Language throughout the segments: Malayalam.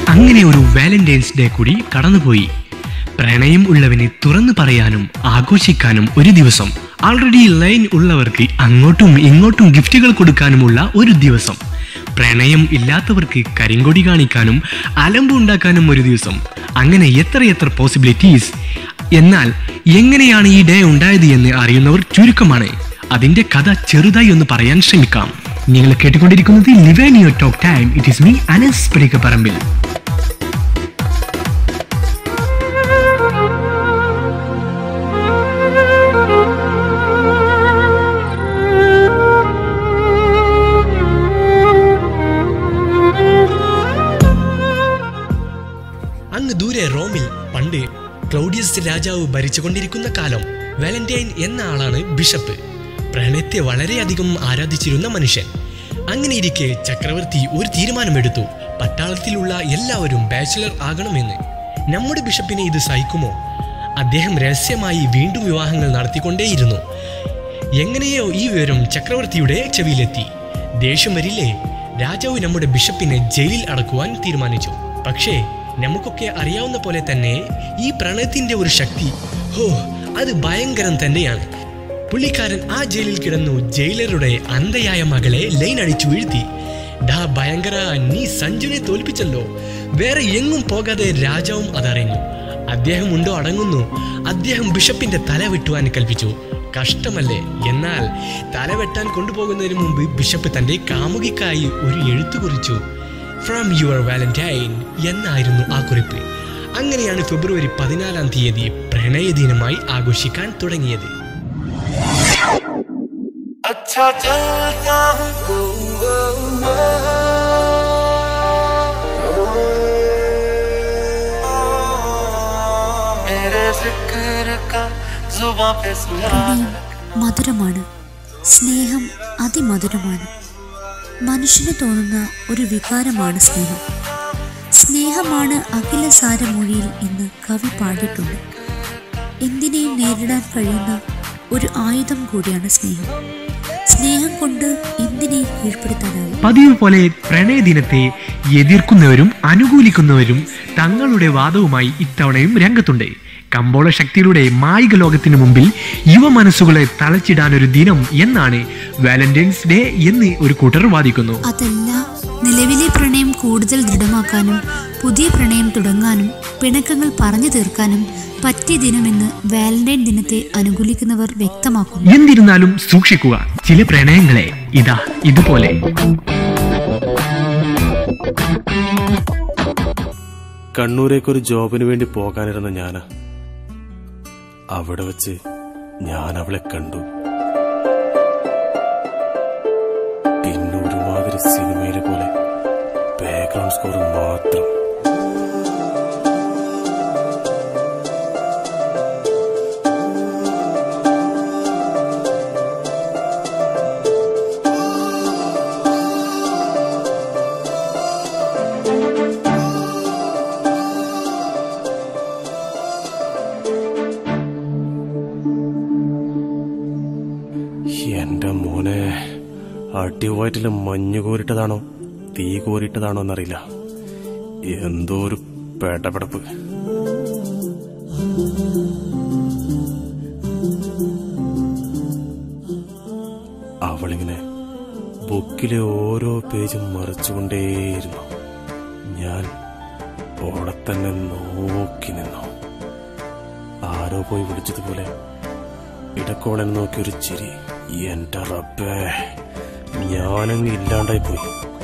അങ്ങനെ ഒരു വാലന്റൈൻസ് ഡേ കൂടി കടന്നുപോയി പ്രണയം ഉള്ളവന് തുറന്നു പറയാനും ആഘോഷിക്കാനും ഒരു ദിവസം ആൾറെഡി ലൈൻ ഉള്ളവർക്ക് അങ്ങോട്ടും ഇങ്ങോട്ടും ഗിഫ്റ്റുകൾ കൊടുക്കാനുമുള്ള ഒരു ദിവസം പ്രണയം ഇല്ലാത്തവർക്ക് കരിങ്കൊടി കാണിക്കാനും അലമ്പ് ഉണ്ടാക്കാനും ഒരു ദിവസം അങ്ങനെ എത്രയെത്ര പോസിബിലിറ്റീസ് എന്നാൽ എങ്ങനെയാണ് ഈ ഡേ ഉണ്ടായത് എന്ന് അറിയുന്നവർ ചുരുക്കമാണ് അതിന്റെ കഥ ചെറുതായി ഒന്ന് പറയാൻ ശ്രമിക്കാം നിങ്ങൾ കേട്ടുകൊണ്ടിരിക്കുന്നത് Livanio talk time it is me Anas Parambil അങ്ങ് ദൂരെ റോമിൽ പണ്ട് ക്ലൗഡിയസ് രാജാവ് ഭരിച്ചുകൊണ്ടിരിക്കുന്ന കാലം വാലന്റൈൻ എന്ന ആളാണ് ബിഷപ്പ് പ്രണയത്തെ വളരെയധികം ആരാധിച്ചിരുന്ന മനുഷ്യൻ അങ്ങനെ ഇരിക്കെ ചക്രവർത്തി ഒരു തീരുമാനമെടുത്തു പട്ടാളത്തിലുള്ള എല്ലാവരും ബാച്ചിലർ ആകണമെന്ന് നമ്മുടെ ബിഷപ്പിനെ ഇത് സഹിക്കുമോ അദ്ദേഹം രഹസ്യമായി വീണ്ടും വിവാഹങ്ങൾ നടത്തിക്കൊണ്ടേയിരുന്നു എങ്ങനെയോ ഈ വിവരം ചക്രവർത്തിയുടെ ചെവിയിലെത്തി ദേഷ്യം വരില്ലേ രാജാവ് നമ്മുടെ ബിഷപ്പിനെ ജയിലിൽ അടക്കുവാൻ തീരുമാനിച്ചു പക്ഷേ നമുക്കൊക്കെ അറിയാവുന്ന പോലെ തന്നെ ഈ പ്രണയത്തിന്റെ ഒരു ശക്തി ഹോ അത് ഭയങ്കരം തന്നെയാണ് പുള്ളിക്കാരൻ ആ ജയിലിൽ കിടന്നു ജയിലറുടെ അന്ധയായ മകളെ ലൈൻ അടിച്ചു വീഴ്ത്തി ഡാ ഭയങ്കര നീ സഞ്ജുനെ തോൽപ്പിച്ചല്ലോ വേറെ എങ്ങും പോകാതെ രാജാവും അതറിഞ്ഞു അദ്ദേഹം ഉണ്ടോ അടങ്ങുന്നു അദ്ദേഹം ബിഷപ്പിന്റെ തല വെട്ടുവാൻ കൽപ്പിച്ചു കഷ്ടമല്ലേ എന്നാൽ തല വെട്ടാൻ കൊണ്ടുപോകുന്നതിന് മുമ്പ് ബിഷപ്പ് തന്റെ കാമുകിക്കായി ഒരു എഴുത്തു കുറിച്ചു ഫ്രം യുവർ വാലന്റൈൻ എന്നായിരുന്നു ആ കുറിപ്പ് അങ്ങനെയാണ് ഫെബ്രുവരി പതിനാലാം തീയതി പ്രണയദിനമായി ആഘോഷിക്കാൻ തുടങ്ങിയത് अच्छा चलता हूँ मेरे जिक्र का जुबां पे सुना പ്രണയം മധുരമാണ് സ്നേഹം അതിമധുരമാണ് മനുഷ്യന് തോന്നുന്ന ഒരു വികാരമാണ് സ്നേഹം സ്നേഹമാണ് അഖില സാരമൊഴിയിൽ എന്ന് കവി പാടിയിട്ടുണ്ട് എന്തിനേയും നേരിടാൻ കഴിയുന്ന ഒരു ആയുധം കൂടിയാണ് സ്നേഹം സ്നേഹം കൊണ്ട് എന്തിനേയും കീഴ്പ്പെടുത്താനാവും പതിവ് പോലെ പ്രണയദിനത്തെ എതിർക്കുന്നവരും അനുകൂലിക്കുന്നവരും തങ്ങളുടെ വാദവുമായി ഇത്തവണയും രംഗത്തുണ്ട് കമ്പോള ശക്തിയുടെ മായിക ലോകത്തിനു മുമ്പിൽ യുവ മനസ്സുകളെ തളച്ചിടാൻ ഒരു ദിനം എന്നാണ് വാലന്റൈൻസ് ഡേ എന്ന് ഒരു കൂട്ടർ വാദിക്കുന്നു അതല്ല നിലവിലെ പ്രണയം കൂടുതൽ ദൃഢമാക്കാനും പുതിയ പ്രണയം തുടങ്ങാനും പിണക്കങ്ങൾ പറഞ്ഞു തീർക്കാനും പറ്റിയ ദിനമെന്ന് വാലന്റൈൻ ദിനത്തെ അനുകൂലിക്കുന്നവർ വ്യക്തമാക്കുന്നു എന്നിരുന്നാലും സൂക്ഷിക്കുക ചില പ്രണയങ്ങളെ ഇതാ ഇതുപോലെ കണ്ണൂരേക്ക് ഒരു ജോബിന് വേണ്ടി പോകാനിരുന്ന ഞാന് അവിടെ വെച്ച് ഞാൻ അവളെ കണ്ടു പിന്നെ ഒരുമാതിരി സിനിമയിലെ പോലെ ബാക്ക്ഗ്രൗണ്ട് സ്കോർ മാത്രം എന്റെ മോനെ അടിവായിട്ടില് മഞ്ഞ് കോരിട്ടതാണോ തീ കോരിട്ടതാണോ എന്നറിയില്ല എന്തോ ഒരു പേട്ടപ്പടപ്പ് അവളിങ്ങനെ ബുക്കിലെ ഓരോ പേജും മറിച്ചുകൊണ്ടേയിരുന്നു ഞാൻ ഓടെ തന്നെ നോക്കി നിന്നു ആരോ പോയി വിളിച്ചതുപോലെ ഇടക്കോളൻ നോക്കി ഒരു ചിരി എന്റെ റബ്ബേ ഞാനങ്ങ് ഇല്ലാണ്ടായി പോയി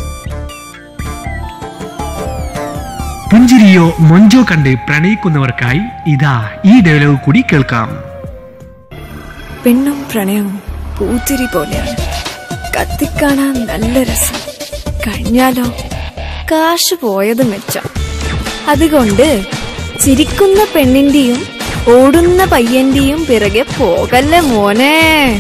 പുഞ്ചിരിയോ മൊഞ്ചോ കണ്ട് പ്രണയിക്കുന്നവർക്കായി ഇതാ ഈ ഡയലോഗ് കൂടി കേൾക്കാം പെണ്ണും പ്രണയവും പൂത്തിരി പോലെയാണ് കത്തിക്കാണാൻ നല്ല രസം കഴിഞ്ഞാലോ കാശ് പോയത് മെച്ചം അതുകൊണ്ട് ചിരിക്കുന്ന പെണ്ണിന്റെയും ഓടുന്ന പയ്യന്റെയും പിറകെ പോകല്ലേ മോനെ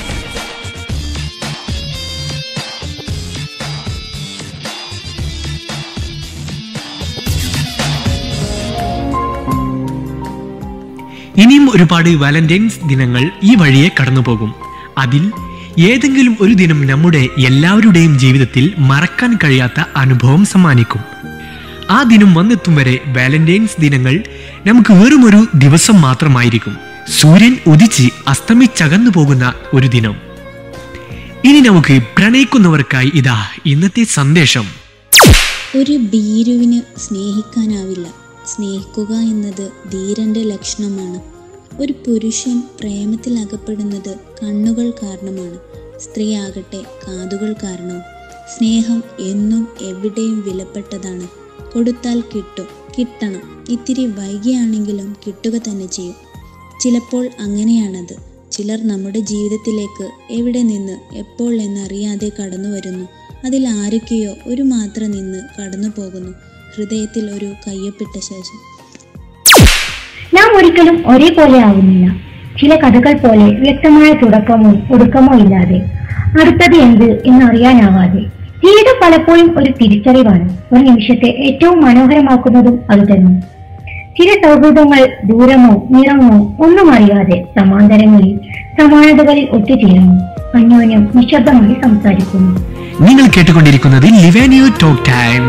ഇനിയും ഒരുപാട് വാലന്റൈൻസ് ദിനങ്ങൾ ഈ വഴിയെ കടന്നുപോകും അതിൽ ഏതെങ്കിലും ഒരു ദിനം നമ്മുടെ എല്ലാവരുടെയും ജീവിതത്തിൽ മറക്കാൻ കഴിയാത്ത അനുഭവം സമ്മാനിക്കും ആ ദിനം വന്നെത്തും വരെ വാലന്റൈൻസ് ദിനങ്ങൾ നമുക്ക് വെറുമൊരു ദിവസം മാത്രമായിരിക്കും സൂര്യൻ ഉദിച്ച് അസ്തമിച്ചകന്നു പോകുന്ന ഒരു ദിനം ഇനി നമുക്ക് പ്രണയിക്കുന്നവർക്കായി ഇതാ ഇന്നത്തെ സന്ദേശം ഒരു ഭീരുവിന് സ്നേഹിക്കാനാവില്ല സ്നേഹിക്കുക എന്നത് ധീരന്റെ ലക്ഷണമാണ് ഒരു പുരുഷൻ പ്രേമത്തിൽ അകപ്പെടുന്നത് കണ്ണുകൾ കാരണമാണ് സ്ത്രീ ആകട്ടെ കാതുകൾ കാരണവും സ്നേഹം എന്നും എവിടെയും വിലപ്പെട്ടതാണ് കൊടുത്താൽ കിട്ടും കിട്ടണം ഇത്തിരി വൈകിയാണെങ്കിലും കിട്ടുക തന്നെ ചെയ്യും ചിലപ്പോൾ അങ്ങനെയാണത് ചിലർ നമ്മുടെ ജീവിതത്തിലേക്ക് എവിടെ നിന്ന് എപ്പോൾ എന്നറിയാതെ കടന്നു വരുന്നു അതിൽ ആരൊക്കെയോ ഒരു മാത്ര നിന്ന് കടന്നു പോകുന്നു ഹൃദയത്തിൽ ഒരു കയ്യൊപ്പിട്ട ശേഷം നാം ഒരിക്കലും ഒരേപോലെ ആവുന്നില്ല ചില കഥകൾ പോലെ വ്യക്തമായ തുടക്കമോ ഒടുക്കമോ ഇല്ലാതെ അടുത്തത് എന്ത് എന്നറിയാനാവാതെ ജീവിതം പലപ്പോഴും ഒരു തിരിച്ചറിവാണ് ഒരു നിമിഷത്തെ ഏറ്റവും മനോഹരമാക്കുന്നതും അതുതന്നെ ചില സൗഹൃദങ്ങൾ ദൂരമോ നിറമോ ഒന്നും അറിയാതെ സമാന്തരങ്ങളിൽ സമാനതകളിൽ ഒത്തുചേരുന്നു അന്യോന്യം നിശബ്ദമായി സംസാരിക്കുന്നു നിങ്ങൾ കേട്ടുകൊണ്ടിരിക്കുന്നത് ലിവാനിയോ ടോക്ക് ടൈം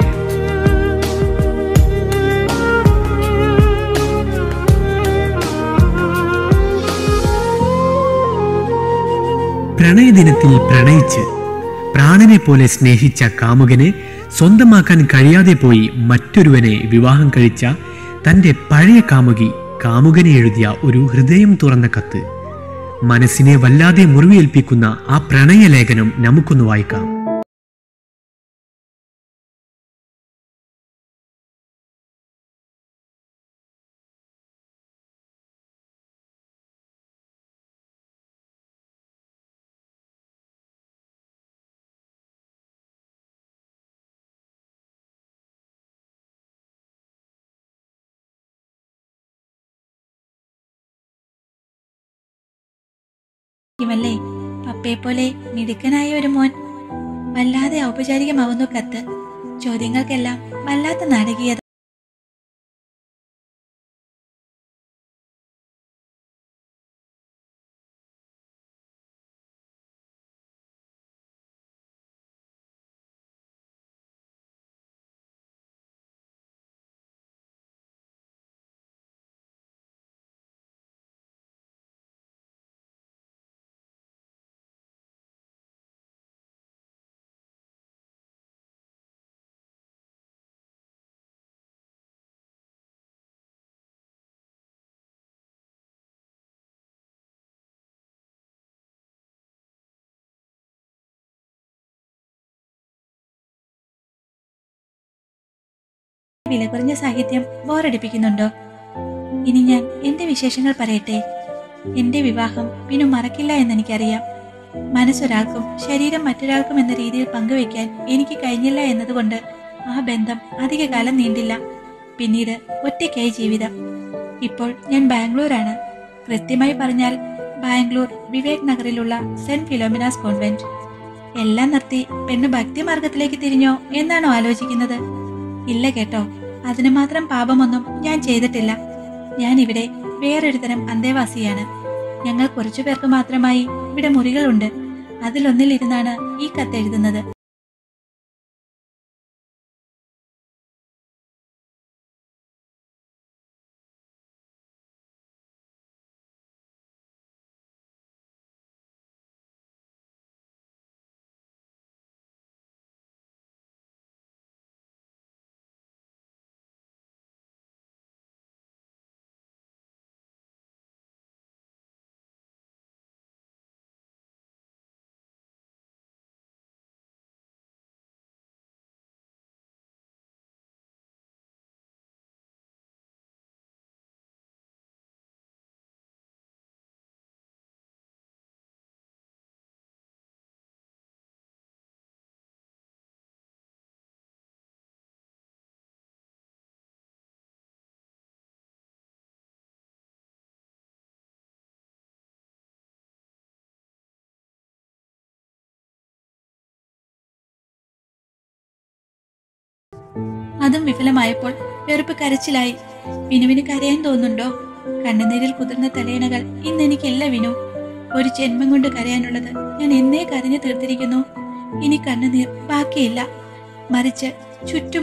പ്രണയദിനത്തിൽ പ്രണയിച്ച് പ്രാണനെ പോലെ സ്നേഹിച്ച കാമുകനെ സ്വന്തമാക്കാൻ കഴിയാതെ പോയി മറ്റൊരുവനെ വിവാഹം കഴിച്ച തന്റെ പഴയ കാമുകി കാമുകനെ എഴുതിയ ഒരു ഹൃദയം തുറന്ന കത്ത് മനസ്സിനെ വല്ലാതെ മുറിവേൽപ്പിക്കുന്ന ആ പ്രണയലേഖനം നമുക്കൊന്ന് വായിക്കാം ഇവല്ലേ പപ്പയെ പോലെ മിടുക്കനായ ഒരു മോൻ വല്ലാതെ ഔപചാരികമാവുന്നു കത്ത് ചോദ്യങ്ങൾക്കെല്ലാം വല്ലാത്ത നാടകീയത വില കുറഞ്ഞ സാഹിത്യം ബോറടിപ്പിക്കുന്നുണ്ടോ ഇനി ഞാൻ എന്റെ വിശേഷങ്ങൾ പറയട്ടെ എന്റെ വിവാഹം പിന്നു മറക്കില്ല എന്നെനിക്കറിയാം മനസ്സൊരാൾക്കും ശരീരം മറ്റൊരാൾക്കും എന്ന രീതിയിൽ പങ്കുവെക്കാൻ എനിക്ക് കഴിഞ്ഞില്ല എന്നതുകൊണ്ട് ആ ബന്ധം അധികകാലം നീണ്ടില്ല പിന്നീട് ഒറ്റയ്ക്കായി ജീവിതം ഇപ്പോൾ ഞാൻ ബാംഗ്ലൂരാണ് കൃത്യമായി പറഞ്ഞാൽ ബാംഗ്ലൂർ വിവേക് നഗറിലുള്ള സെന്റ് ഫിലോമിനാസ് കോൺവെന്റ് എല്ലാം നിർത്തി പെണ്ണ് ഭക്തിമാർഗത്തിലേക്ക് തിരിഞ്ഞോ എന്നാണോ ആലോചിക്കുന്നത് ഇല്ല കേട്ടോ അതിനു മാത്രം പാപമൊന്നും ഞാൻ ചെയ്തിട്ടില്ല ഞാൻ ഇവിടെ വേറൊരു തരം അന്തേവാസിയാണ് ഞങ്ങൾ കുറച്ചു പേർക്ക് മാത്രമായി ഇവിടെ മുറികളുണ്ട് അതിലൊന്നിൽ ഇരുന്നാണ് ഈ കത്ത് എഴുതുന്നത് അതും വിഫലമായപ്പോൾ വെറുപ്പ് കരച്ചിലായി വിനുവിന് കരയാൻ തോന്നുന്നുണ്ടോ കണ്ണുനീരിൽ കുതിർന്ന തലയിണകൾ ഇന്ന് എനിക്കില്ല വിനു ഒരു ജന്മം കൊണ്ട് കരയാനുള്ളത് ഞാൻ എന്നേ കരഞ്ഞു തീർത്തിരിക്കുന്നു ഇനി കണ്ണുനീർ ബാക്കിയില്ല മറിച്ച് ചുറ്റുമുള്ള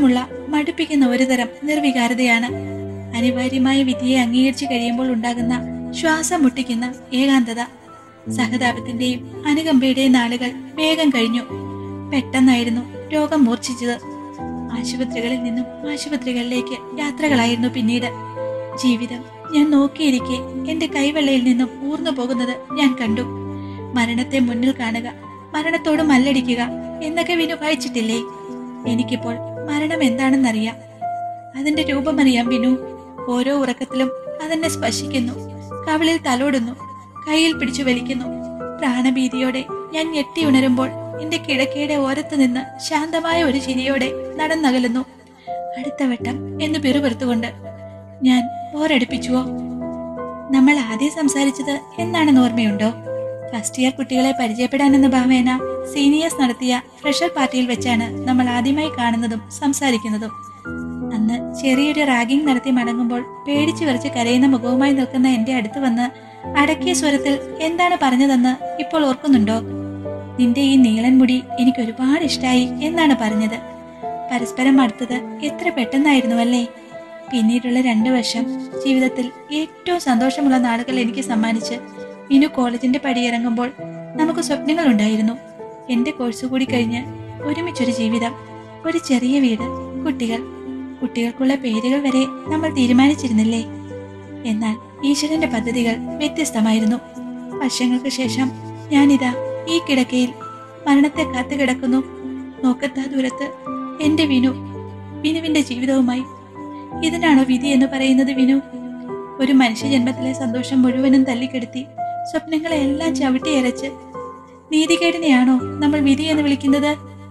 മടുപ്പിക്കുന്ന ഒരുതരം നിർവികാരതയാണ് അനിവാര്യമായ വിധിയെ അംഗീകരിച്ചു കഴിയുമ്പോൾ ഉണ്ടാകുന്ന ശ്വാസം മുട്ടിക്കുന്ന ഏകാന്തത സഹതാപത്തിന്റെയും അനുകമ്പയുടെയും നാളുകൾ വേഗം കഴിഞ്ഞു പെട്ടെന്നായിരുന്നു രോഗം മൂർച്ഛിച്ചത് ആശുപത്രികളിൽ നിന്നും ആശുപത്രികളിലേക്ക് യാത്രകളായിരുന്നു പിന്നീട് ജീവിതം ഞാൻ നോക്കിയിരിക്കെ എന്റെ കൈവെള്ളയിൽ നിന്നും ഊർന്നു പോകുന്നത് ഞാൻ കണ്ടു മരണത്തെ മുന്നിൽ കാണുക മരണത്തോട് മല്ലടിക്കുക എന്നൊക്കെ വിനു വായിച്ചിട്ടില്ലേ എനിക്കിപ്പോൾ മരണം എന്താണെന്നറിയാം അതിന്റെ രൂപമറിയാം വിനു ഓരോ ഉറക്കത്തിലും അതെന്നെ സ്പർശിക്കുന്നു കവിളിൽ തലോടുന്നു കയ്യിൽ പിടിച്ചു വലിക്കുന്നു പ്രാണഭീതിയോടെ ഞാൻ ഞെട്ടി ഉണരുമ്പോൾ എന്റെ കിടക്കയുടെ ഓരത്ത് നിന്ന് ശാന്തമായ ഒരു ചിരിയോടെ നടന്നകലുന്നു അടുത്ത വട്ടം എന്ന് പിറുപിറുത്തുകൊണ്ട് ഞാൻ ബോറടിപ്പിച്ചുവോ നമ്മൾ ആദ്യം സംസാരിച്ചത് എന്നാണെന്ന് ഓർമ്മയുണ്ടോ ഫസ്റ്റ് ഇയർ കുട്ടികളെ പരിചയപ്പെടാനെന്ന ഭാവേന സീനിയേഴ്സ് നടത്തിയ ഫ്രഷർ പാർട്ടിയിൽ വെച്ചാണ് നമ്മൾ ആദ്യമായി കാണുന്നതും സംസാരിക്കുന്നതും അന്ന് ചെറിയൊരു റാഗിംഗ് നടത്തി മടങ്ങുമ്പോൾ പേടിച്ചു വിറച്ച് കരയുന്ന മുഖവുമായി നിൽക്കുന്ന എന്റെ അടുത്ത് വന്ന് അടക്കിയ സ്വരത്തിൽ എന്താണ് പറഞ്ഞതെന്ന് ഇപ്പോൾ ഓർക്കുന്നുണ്ടോ നിന്റെ ഈ നീളൻ മുടി എനിക്ക് ഒരുപാട് ഇഷ്ടായി എന്നാണ് പറഞ്ഞത് പരസ്പരം അടുത്തത് എത്ര പെട്ടെന്നായിരുന്നു അല്ലേ പിന്നീടുള്ള രണ്ടു വർഷം ജീവിതത്തിൽ ഏറ്റവും സന്തോഷമുള്ള നാളുകൾ എനിക്ക് സമ്മാനിച്ച് ഇനു കോളേജിന്റെ പടിയിറങ്ങുമ്പോൾ നമുക്ക് സ്വപ്നങ്ങൾ ഉണ്ടായിരുന്നു എന്റെ കോഴ്സ് കൂടി കഴിഞ്ഞ് ഒരുമിച്ചൊരു ജീവിതം ഒരു ചെറിയ വീട് കുട്ടികൾ കുട്ടികൾക്കുള്ള പേരുകൾ വരെ നമ്മൾ തീരുമാനിച്ചിരുന്നില്ലേ എന്നാൽ ഈശ്വരന്റെ പദ്ധതികൾ വ്യത്യസ്തമായിരുന്നു വർഷങ്ങൾക്ക് ശേഷം ഞാനിതാ ഈ കിടക്കയിൽ മരണത്തെ കാത്തു കിടക്കുന്നു നോക്കത്താ ദൂരത്ത് എന്റെ വിനു വിനുവിന്റെ ജീവിതവുമായി ഇതിനാണോ വിധി എന്ന് പറയുന്നത് വിനു ഒരു മനുഷ്യജന്മത്തിലെ സന്തോഷം മുഴുവനും തല്ലിക്കെടുത്തി സ്വപ്നങ്ങളെ എല്ലാം ചവിട്ടിയരച്ച് നീതികേടിനെയാണോ നമ്മൾ വിധി എന്ന് വിളിക്കുന്നത്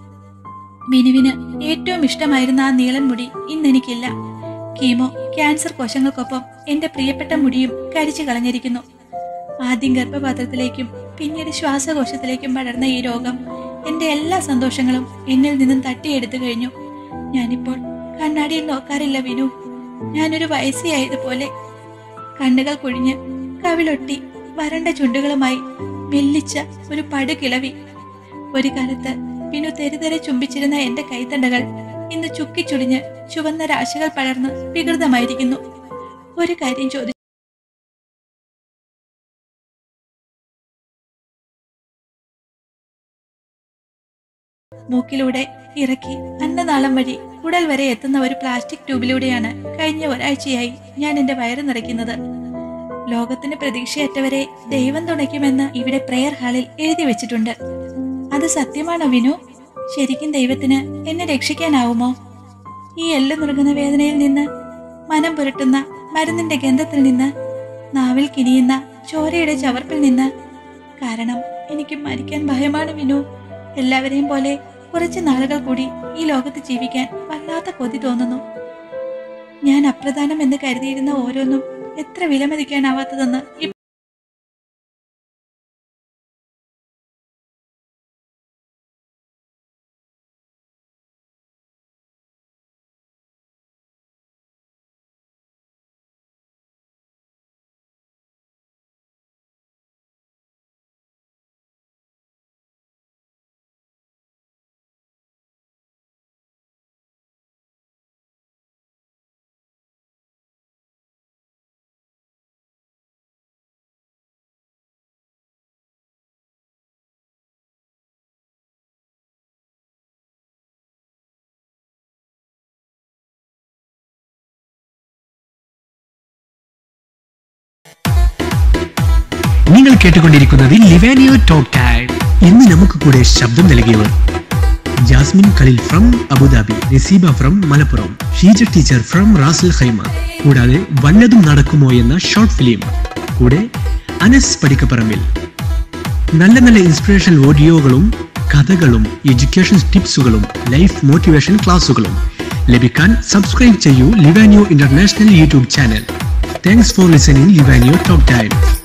വിനുവിന് ഏറ്റവും ഇഷ്ടമായിരുന്ന ആ നീളൻ മുടി ഇന്നെനിക്കില്ല കീമോ ക്യാൻസർ കോശങ്ങൾക്കൊപ്പം എന്റെ പ്രിയപ്പെട്ട മുടിയും കരിച്ചു കളഞ്ഞിരിക്കുന്നു ആദ്യം ഗർഭപാത്രത്തിലേക്കും പിന്നീട് ശ്വാസകോശത്തിലേക്കും പടർന്ന ഈ രോഗം എന്റെ എല്ലാ സന്തോഷങ്ങളും എന്നിൽ നിന്നും തട്ടിയെടുത്തു കഴിഞ്ഞു ഞാനിപ്പോൾ കണ്ണാടിയിൽ നോക്കാറില്ല വിനു ഞാനൊരു വയസ്സിയായതുപോലെ കണ്ണുകൾ കുഴിഞ്ഞ് കവിളൊട്ടി വരണ്ട ചുണ്ടുകളുമായി മെല്ലിച്ച ഒരു പടുകിളവി ഒരു കാലത്ത് വിനു തെരുതെരെ ചുംബിച്ചിരുന്ന എന്റെ കൈത്തണ്ടകൾ ഇന്ന് ചുക്കിച്ചുളിഞ്ഞ് ചുവന്ന രാശികൾ പടർന്ന് വികൃതമായിരിക്കുന്നു ഒരു കാര്യം ചോദിച്ചു മൂക്കിലൂടെ ഇറക്കി അന്നനാളം വഴി കുടൽ വരെ എത്തുന്ന ഒരു പ്ലാസ്റ്റിക് ട്യൂബിലൂടെയാണ് കഴിഞ്ഞ ഒരാഴ്ചയായി ഞാൻ എന്റെ വയറ് നിറയ്ക്കുന്നത് ലോകത്തിന് പ്രതീക്ഷയറ്റവരെ ദൈവം തുണയ്ക്കുമെന്ന് ഇവിടെ പ്രെയർ ഹാളിൽ എഴുതി വെച്ചിട്ടുണ്ട് അത് സത്യമാണോ വിനു ശരിക്കും ദൈവത്തിന് എന്നെ രക്ഷിക്കാനാവുമോ ഈ എല്ല് നുറുങ്ങുന്ന വേദനയിൽ നിന്ന് മനം പുരട്ടുന്ന മരുന്നിന്റെ ഗന്ധത്തിൽ നിന്ന് നാവിൽ കിനിയുന്ന ചോരയുടെ ചവർപ്പിൽ നിന്ന് കാരണം എനിക്ക് മരിക്കാൻ ഭയമാണ് വിനു എല്ലാവരെയും പോലെ കുറച്ച് നാളുകൾ കൂടി ഈ ലോകത്ത് ജീവിക്കാൻ വല്ലാത്ത കൊതി തോന്നുന്നു ഞാൻ അപ്രധാനം എന്ന് കരുതിയിരുന്ന ഓരോന്നും എത്ര വിലമതിക്കാനാവാത്തതെന്ന് ഇപ്പ- നിങ്ങൾ കേട്ടുകൊണ്ടിരിക്കുന്നത് ലിവാനിയോ ടോക്ക് ടൈം ഇന്ന് നമുക്ക് കൂടെ ശബ്ദം നൽകിയവർ Jasmin Khalil from Abu Dhabi Naseeba from Malappuram Sheeja teacher from Ras al Khaimah കൂടാതെ വല്ലതും നടക്കുമോ എന്ന ഷോർട്ട് ഫിലിം കൂടെ അനസ് പടിക്കപ്പറമ്പിൽ നല്ല നല്ല ഇൻസ്പിറേഷണൽ ഓഡിയോകളും കഥകളും എഡ്യൂക്കേഷൻ ടിപ്സുകളും ലൈഫ് മോട്ടിവേഷൻ ക്ലാസുകളും ലഭിക്കാൻ സബ്സ്ക്രൈബ് ചെയ്യൂ Livanio international YouTube channel thanks for listening Livanio talk time